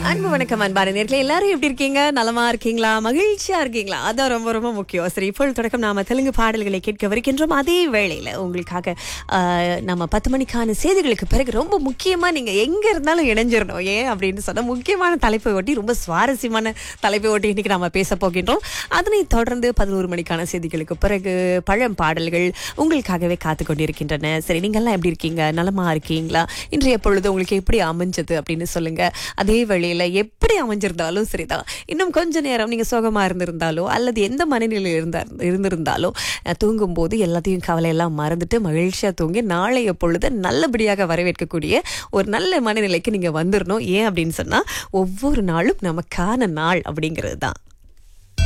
அன்பு வணக்கம் அன்பான நேர்களே எல்லாரும் எப்படி இருக்கீங்க நலமா இருக்கீங்களா மகிழ்ச்சியா இருக்கீங்களா அதான் ரொம்ப ரொம்ப முக்கியம் சரி இப்பொழுது தொடக்கம் நாம தெலுங்கு பாடல்களை கேட்க வருகின்றோம் அதே வேளையில உங்களுக்காக ஆஹ், நம்ம பத்து மணிக்கான செய்திகளுக்கு பிறகு ரொம்ப முக்கியமா நீங்க எங்க இருந்தாலும் இணைஞ்சிடணும் ஏன் அப்படின்னு சொன்னா முக்கியமான தலைப்பை ஒட்டி ரொம்ப சுவாரஸ்யமான தலைப்பை ஒட்டி இன்னைக்கு நாம பேச போகின்றோம் அதனை தொடர்ந்து பதினோரு மணிக்கான செய்திகளுக்கு பிறகு பழம் பாடல்கள் உங்களுக்காகவே காத்து கொண்டிருக்கின்றன சரி நீங்கெல்லாம் எப்படி இருக்கீங்க நலமா இருக்கீங்களா இன்றைய பொழுது உங்களுக்கு எப்படி அமைஞ்சது அப்படின்னு சொல்லுங்க அதே வேளையில எப்படி அமைஞ்சிருந்தாலும் சரிதான் இன்னும் கொஞ்ச நேரம் நீங்க சுகமா இருந்திருந்தாலோ அல்லது எந்த மனநிலையில் இருந்தா இருந்திருந்தாலோ அஹ், தூங்கும்போது எல்லாத்தையும் கவலையெல்லாம் மறந்துட்டு மகிழ்ச்சியா தூங்கி நாளைய பொழுது நல்லபடியாக வரவேற்கக்கூடிய ஒரு நல்ல மனநிலைக்கு நீங்க வந்துடணும் ஏன் அப்படின்னு சொன்னா ஒவ்வொரு நாளும் நமக்கான நாள் அப்படிங்கிறது தான்